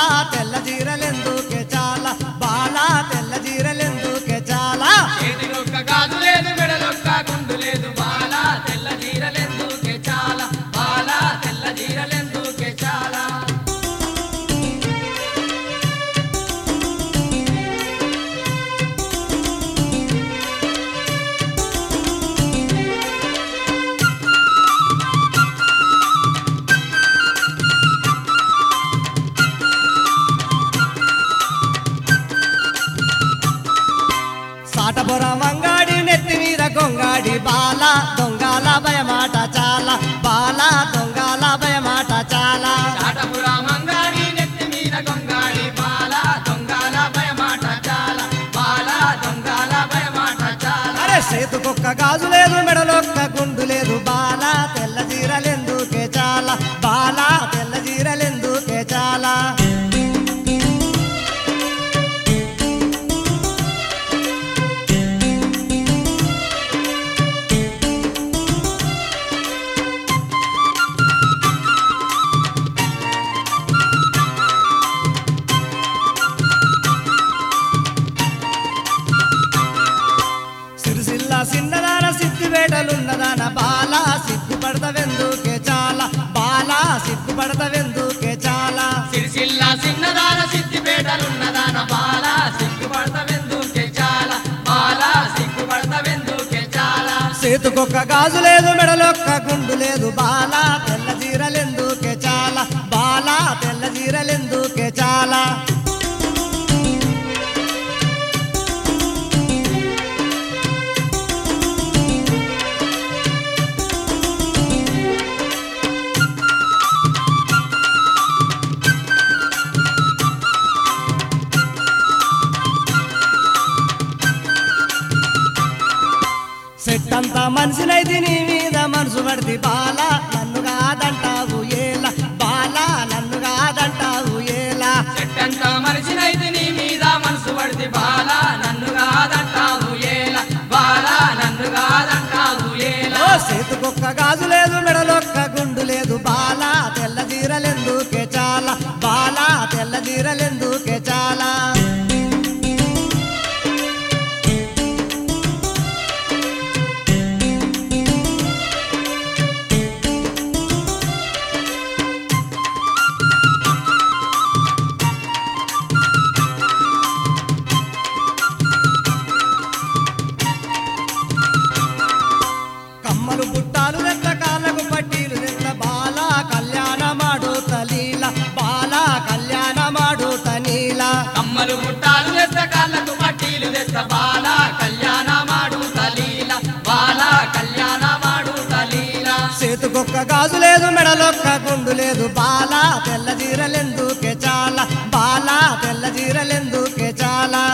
బాలా తెల్ల జీరలెందుకే చాలా బాలా తెల్ల జీరలెందుకే చాలా చేతిలొక్క గాజు లేదు మెడలొక్క గుండు లేదు బాల తెల్ల జీరలెందుకే చాలా బాల తెల్ల జీరలెందుకే చాలా సాటబొర మంగాడి నెత్తి మీద గొంగాడి బాల దొంగల భయమాట చాలా బాల దొంగల భయమాట చాలా చాటపుర మంగాడి నెత్తి మీద గొంగాడి బాల దొంగల భయమాట చాలా బాల దొంగల భయమాట చాలా అరే చేతుకొక్క గాజు లేదు మెడలొక్క గుండు లేదు బాల తెల్ల జీరలెందుకే చాలా బాల తెల్ల జీరలెందుకే చాలా సిరిసిల్ల సిన్నదాన సిద్ధివేటలున్నదాన బాల సిగ్గుపడతవెందుకే చాలా బాల సిగ్గుపడతవెందుకే చాలా సిరిసిల్ల సిన్నదాన సిద్ధిపేటలున్నదాన బాల సిగ్గుపడతవెందుకే చాలా బాల సిగ్గుపడతవెందుకే చాలా చేతుకొక్క గాజు లేదు మెడలొక్క గుండు లేదు బాల తెల్ల జీరలెందుకే చాలా బాల తెల్ల జీరలెందుకే చాలా సెట్టంతా మనిషినైతే నీ మీద మనసు పడితే బాల నన్ను కాదంటావు ఏలా బాల నన్ను కాదంటావు ఏలా చెట్టంత మనిషినైతే నీ మీద మనసు పడితే బాల నన్ను కాదంటావు ఏల బాల నన్ను కాదంటావు ఏల ఓ చేతుకొక్క గాజు లేదు మెడలొక్క గుండు లేదు బాల తెల్ల జీరలెందుకే చాలా బాల తెల్ల జీరలెందుకే చాలా కమ్మలు బుట్టాలు రెట్ల కాళ్ళకు పట్టీలు రెట్ల బాల కళ్యాణ మాడు తలీల బాల కళ్యాణ మాడు తనీల కమ్మలు ముట్టాలు తెస్త కాళ్ళకు పట్టీలు తెస్త బాల కళ్యాణ మాడు తలీల బాల కళ్యాణ మాడు తలీల చేతుకొక్క గాజు లేదు మెడలొక్క గుండు లేదు బాల తెల్ల జీరలెందుకే చాలా బాల తెల్ల జీరలెందుకే చాలా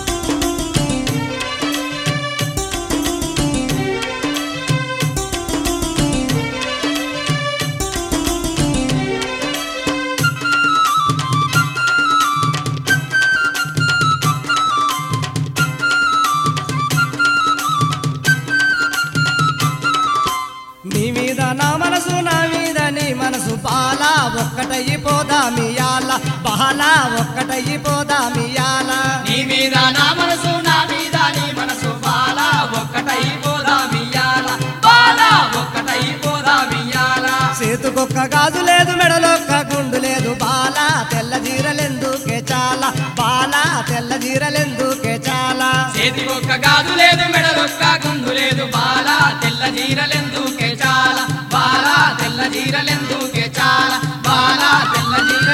నీ మీద నా మనసు నా మీద నీ మనసు బాల ఒక్కటైపోదామియాల బాల ఒక్కటైపోదామియాల నీ మీద నా మనసు నా మీద నీ మనసు బాల ఒక్కటైపోదామియాల బాల ఒక్కటైపోదామియాల చేతుకొక్క గాజు లేదు మెడలొక్క గుండు లేదు బాల తెల్ల జీరలెందుకే చాలా బాల తెల్ల జీరలెందుకే చాలా చేతి ఒక్క గాజు లేదు మెడలొక్క గుండు లేదు బాల తెల్ల జీరలెందుకే చాలా బాల తెల్ల జీరలెందుకే చాలా బాల తెల్ల జీర